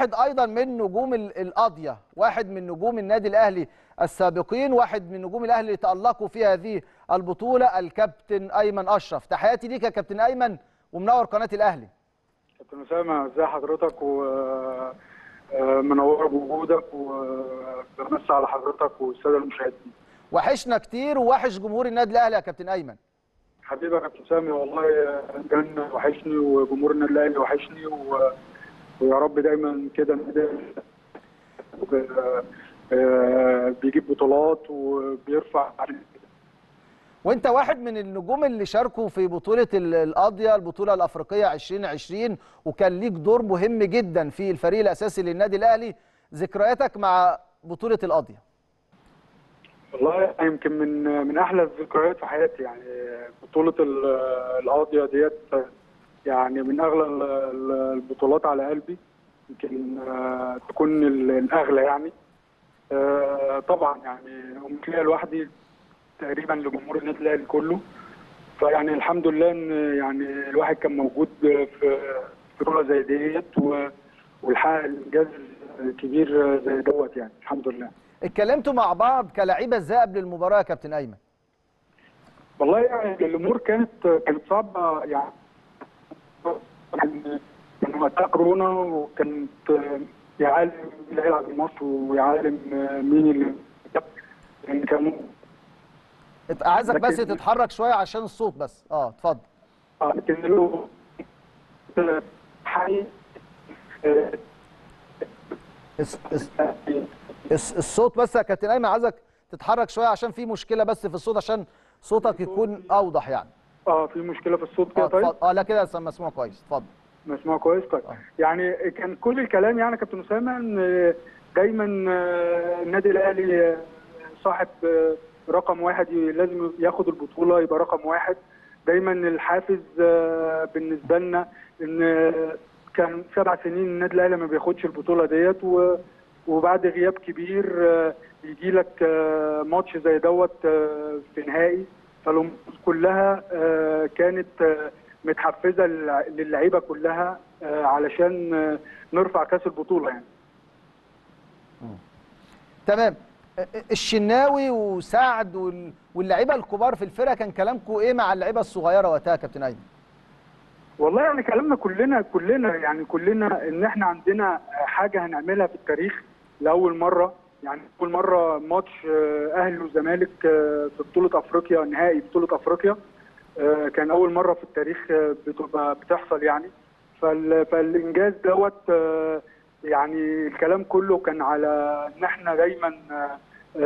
واحد ايضا من نجوم ال- القاضيه واحد من نجوم النادي الاهلي السابقين واحد من نجوم الاهلي اللي تالقوا في هذه البطوله الكابتن ايمن اشرف تحياتي ليك يا كابتن ايمن ومنور قناه الاهلي كابتن اسامه ازي حضرتك و آه، منور بوجودك وبمسي على حضرتك والساده المشاهدين وحشنا كتير ووحش جمهور النادي الاهلي يا كابتن ايمن حبيبي يا كابتن سامي والله آه، كان وحشني وجمهور النادي الاهلي وحشني و... ويا رب دايما كده النادي الأهلي، آه، آه، بيجيب بطولات وبيرفع وانت واحد من النجوم اللي شاركوا في بطوله ال- القاضيه البطوله الافريقيه 2020 وكان ليك دور مهم جدا في الفريق الاساسي للنادي الاهلي ذكرياتك مع بطوله القاضيه والله يمكن من من احلى الذكريات في حياتي يعني بطوله ال- القاضيه ديت يعني من اغلى ال- ال- البطولات على قلبي يمكن آه، تكون ال- الاغلى يعني آه، طبعا يعني قمت ليا لوحدي تقريبا لجمهور النادي الاهلي كله فيعني الحمد لله ان يعني الواحد كان موجود في في بطوله زي ديت و- والحقق الانجاز كبير زي دوت يعني الحمد لله اتكلمتوا مع بعض كلاعيبه ازاي قبل المباراه يا كابتن ايمن والله يعني الامور كانت كانت صعبه يعني كان كان وقتها كورونا وكانت يعلم مين اللي هيلعب الماتش ويعلم مين اللي يعني كان ات- عايزك بس لكن- تتحرك شويه عشان الصوت بس اه اتفضل آه، لكن له حقيقي الس- الس- الس- الصوت بس يا كابتن ايمن عايزك تتحرك شويه عشان في مشكله بس في الصوت عشان صوتك يكون اوضح يعني اه في مشكله في الصوت اه كده طيب اتفضل. اه لا كده مسموع كويس اتفضل مسموع كويس طيب آه. يعني كان كل الكلام يعني يا كابتن اسامه ان دايما آه، النادي الاهلي آه، صاحب آه، رقم واحد ي- لازم ياخد البطوله يبقى رقم واحد دايما الحافز آه، بالنسبه لنا ان آه، كان سبع سنين النادي الاهلي ما بياخدش البطوله ديت و- وبعد غياب كبير آه، يجي لك آه، ماتش زي دوت آه، في نهائي فالامور كلها آه، كانت آه، متحفزه للع- للعيبه كلها آه، علشان آه، نرفع كاس البطوله يعني تمام الشناوي وسعد وال- واللعيبه الكبار في الفرقه كان كلامكم ايه مع اللعيبه الصغيره وقتها يا كابتن ايمن والله يعني كلامنا كلنا كلنا يعني كلنا ان احنا عندنا حاجه هنعملها في التاريخ لاول مره يعني اول مره ماتش آه، اهلي وزمالك آه، في بطوله افريقيا نهائي بطوله افريقيا آه، كان اول مره في التاريخ آه، بتبقى بتحصل يعني فال- فالانجاز دوت آه، يعني الكلام كله كان على ان احنا دايما آه،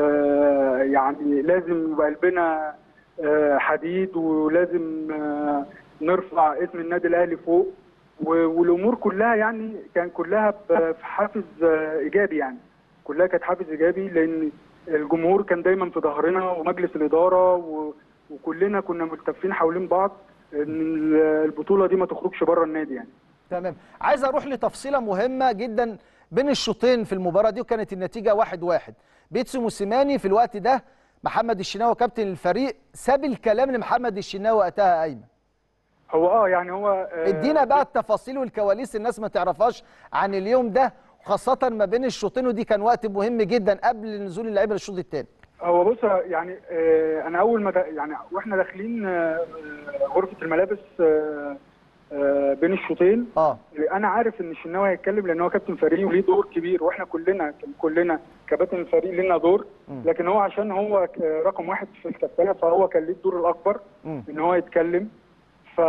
آه، يعني لازم يبقى قلبنا آه، حديد ولازم آه، نرفع اسم النادي الاهلي فوق و- والامور كلها يعني كان كلها ب- في حافز آه، ايجابي يعني كلها كانت حافز ايجابي لان الجمهور كان دايما في ظهرنا ومجلس الاداره و- وكلنا كنا ملتفين حوالين بعض ان ال- البطوله دي ما تخرجش بره النادي يعني تمام عايز اروح لتفصيله مهمه جدا بين الشوطين في المباراه دي وكانت النتيجه واحد واحد بيتسو موسيماني في الوقت ده محمد الشناوي كابتن الفريق ساب الكلام لمحمد الشناوي وقتها يا ايمن هو اه يعني هو آه، ادينا بقى التفاصيل والكواليس الناس ما تعرفهاش عن اليوم ده خاصه ما بين الشوطين ودي كان وقت مهم جدا قبل نزول اللعيبه للشوط الثاني هو بص يعني آه، انا اول ما د- يعني واحنا داخلين آه، آه، غرفه الملابس آه، آه، بين الشوطين اه انا عارف ان الشناوي هيتكلم لان هو كابتن فريق وليه دور كبير واحنا كلنا كلنا كباتن الفريق لنا دور مم. لكن هو عشان هو ك- رقم واحد في الكابتنه فهو كان ليه الدور الاكبر مم. ان هو يتكلم ف...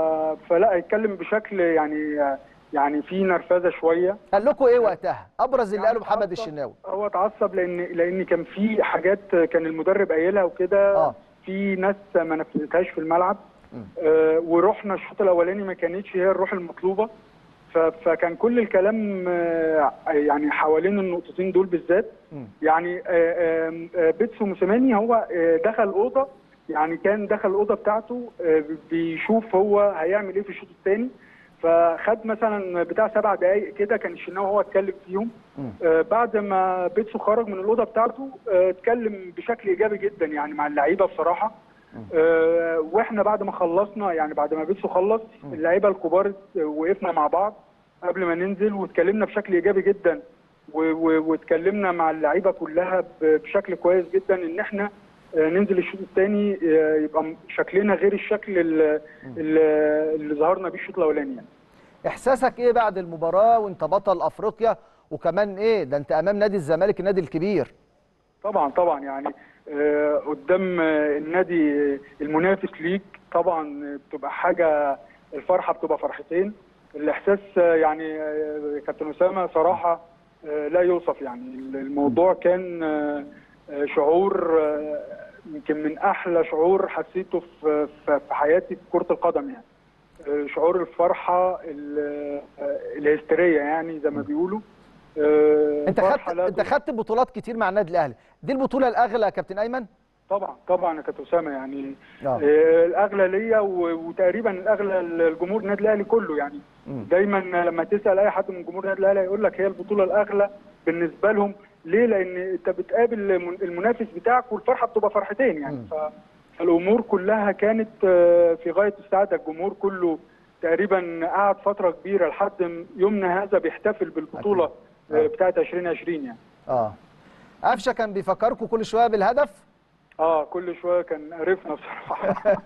فلا يتكلم بشكل يعني يعني في نرفزه شويه قال لكم ايه وقتها ابرز اللي يعني قاله محمد اتعصب- الشناوي هو اتعصب لان لان كان في حاجات كان المدرب قايلها وكده اه في ناس ما نفذتهاش في الملعب مم. آه ورحنا الشوط الاولاني ما كانتش هي الروح المطلوبه ف- فكان كل الكلام آه يعني حوالين النقطتين دول بالذات مم. يعني آه، آم، آه، بيتسو موسيماني هو آه، دخل اوضه يعني كان دخل الاوضه بتاعته آه، بيشوف هو هيعمل ايه في الشوط الثاني فخد مثلا بتاع سبع دقائق كده كان الشناوي هو اتكلم فيهم مم. آه، بعد ما بيتسو خرج من الاوضه بتاعته آه، اتكلم بشكل ايجابي جدا يعني مع اللعيبه بصراحه آه، واحنا بعد ما خلصنا يعني بعد ما بيتسو خلص اللعيبه الكبار وقفنا مع بعض قبل ما ننزل واتكلمنا بشكل ايجابي جدا و- و- واتكلمنا مع اللعيبه كلها ب- بشكل كويس جدا ان احنا آه، ننزل الشوط الثاني يبقى م- شكلنا غير الشكل ال- ال- اللي ظهرنا بيه الشوط الاولاني يعني. احساسك ايه بعد المباراه وانت بطل افريقيا وكمان ايه ده انت امام نادي الزمالك النادي الكبير طبعا طبعا يعني آه، قدام آه، النادي المنافس ليك طبعا بتبقى حاجه الفرحه بتبقى فرحتين الاحساس آه، يعني آه، كابتن اسامه صراحه آه، لا يوصف يعني الموضوع كان آه، آه، شعور آه، يمكن من احلى شعور حسيته في في في حياتي في كره القدم يعني آه، شعور الفرحه ال- آه، الهستيريه يعني زي ما بيقولوا آه، انت فرحة خدت لا انت خدت بطولات كتير مع النادي الاهلي دي البطوله الاغلى يا كابتن ايمن طبعا طبعا يا كابتن اسامه يعني آه. آه، الاغلى ليا و- وتقريبا الاغلى الجمهور النادي الاهلي كله يعني مم. دايما لما تسال اي حد من جمهور النادي الاهلي هيقول لك هي البطوله الاغلى بالنسبه لهم ليه؟ لان انت بتقابل المن- المنافس بتاعك والفرحه بتبقى فرحتين يعني مم. ف- فالامور كلها كانت آه، في غايه السعاده الجمهور كله تقريبا قعد فتره كبيره لحد يومنا هذا بيحتفل بالبطوله أكيد. آه. آه، بتاعت 2020 يعني اه قفشه كان بيفكركم كل شويه بالهدف اه كل شويه كان قرفنا بصراحه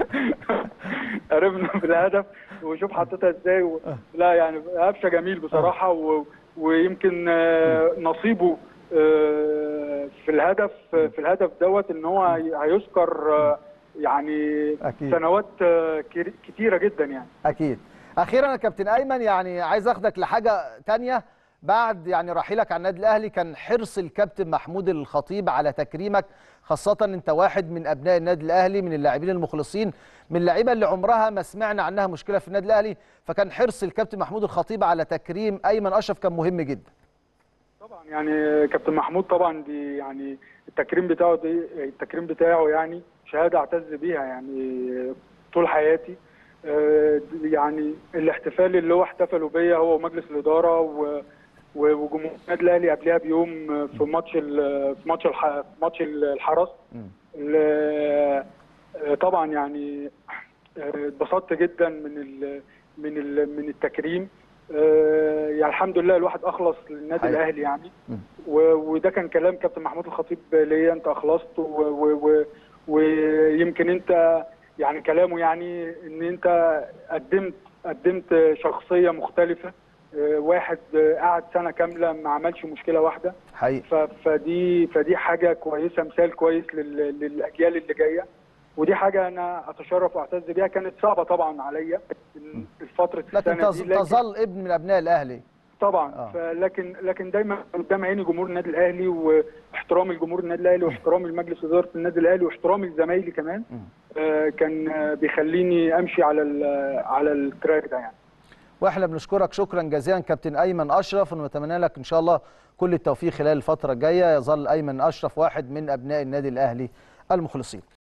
قرفنا بالهدف وشوف حطيتها ازاي و... لا يعني قفشه جميل بصراحه و... ويمكن آه، نصيبه آه، في الهدف في الهدف دوت ان هو هي- هيذكر آه، يعني أكيد. سنوات آه، كر- كتيره جدا يعني اكيد اخيرا يا كابتن ايمن يعني عايز اخدك لحاجه تانية بعد يعني رحيلك عن النادي الاهلي كان حرص الكابتن محمود الخطيب على تكريمك خاصه انت واحد من ابناء النادي الاهلي من اللاعبين المخلصين من اللعيبه اللي عمرها ما سمعنا عنها مشكله في النادي الاهلي فكان حرص الكابتن محمود الخطيب على تكريم ايمن اشرف كان مهم جدا طبعا يعني كابتن محمود طبعا دي يعني التكريم بتاعه دي التكريم بتاعه يعني شهاده اعتز بيها يعني طول حياتي آه، يعني الاحتفال اللي هو احتفلوا بيا هو ومجلس الاداره و و- وجمهور النادي الاهلي قبلها بيوم في ماتش ال- في ماتش الح- في ماتش الحرس ال- آه، طبعا يعني آه، اتبسطت جدا من ال من ال من التكريم آه، يعني الحمد لله الواحد اخلص للنادي حقيقي. الاهلي يعني مم. و- وده كان كلام كابتن محمود الخطيب ليا انت اخلصت و- و- و- ويمكن انت يعني كلامه يعني ان انت قدمت قدمت شخصيه مختلفه آه، واحد آه، قعد سنه كامله ما عملش مشكله واحده حقيقي ف- فدي فدي حاجه كويسه مثال كويس لل- للاجيال اللي جايه ودي حاجه انا اتشرف واعتز بيها كانت صعبه طبعا عليا الفتره لكن السنه تظ- دي لكن تظل ابن من ابناء الاهلي طبعا آه. آه. لكن لكن دايما قدام عيني جمهور النادي الاهلي واحترام الجمهور النادي الاهلي واحترام المجلس اداره النادي الاهلي واحترام لزمايلي كمان آه كان آه، بيخليني امشي على ال- على التراك ده يعني واحنا بنشكرك شكرا جزيلا كابتن ايمن اشرف ونتمنى لك ان شاء الله كل التوفيق خلال الفتره الجايه يظل ايمن اشرف واحد من ابناء النادي الاهلي المخلصين